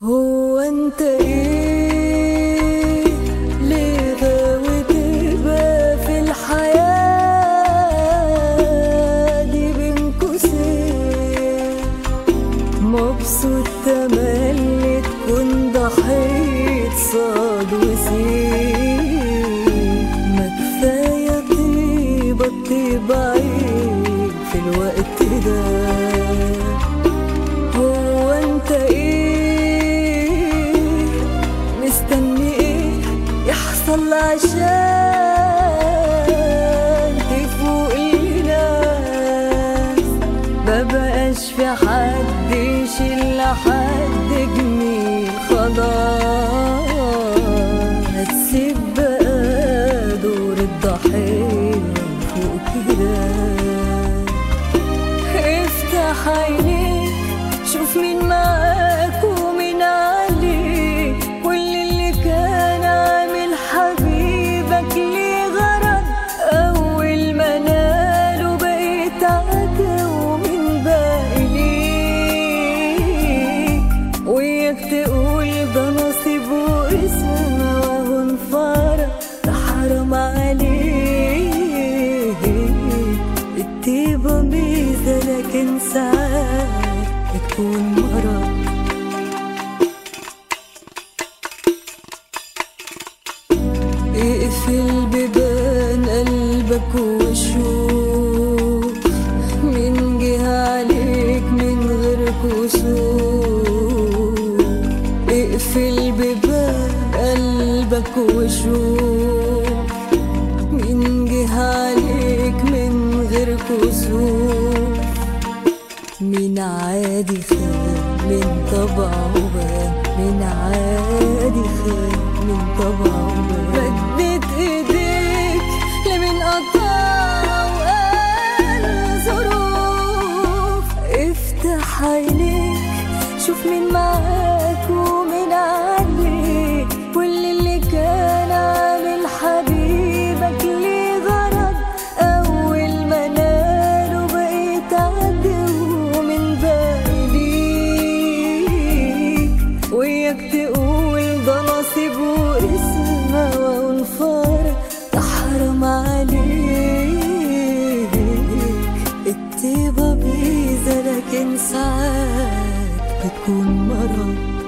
هو انت ايه ليه غاوي تبقى في الحياة دي بين قوسين مبسوط تملي تكون ضحية صاد وسين ما كفاية طيبة طيبة عيب في الوقت ده هو انت ايه مستني ايه يحصل عشان تفوق الناس مبقاش في حد يشيل حد جميل خلاص هتسيب بقى دور الضحية فوق كده افتح عينيك شوف مين معاك ومين عليك واللي اللي كان عامل حبيبك ليه غرض اول ما ناله بقيت عدو ومن باقي ليك وياك تقول ده نصيب واسم وهو انفرد ده حرام عليك الطيبة ميزة لكن ساعات بتكون مرض اقفل بيبان قلبك وشوف مين جه عليك من غير كسوف اقفل بيبان قلبك وشوف مين جه عليك من غير كسوف مين عادي خان من طبعه بان مين عادي خان من طبعه بان مدت ايديك لمن قطع وقال ظروف افتح عينيك شوف مين معاك ومين عليك واللي اللي كان عامل حبيبك ليه غرض اول ما ناله بقيت عدو من باقي ليك وياك تقول ده نصيب واسمه وانفرد ده حرام عليك الطيبة بيزة لكن ساعات بتكون مرض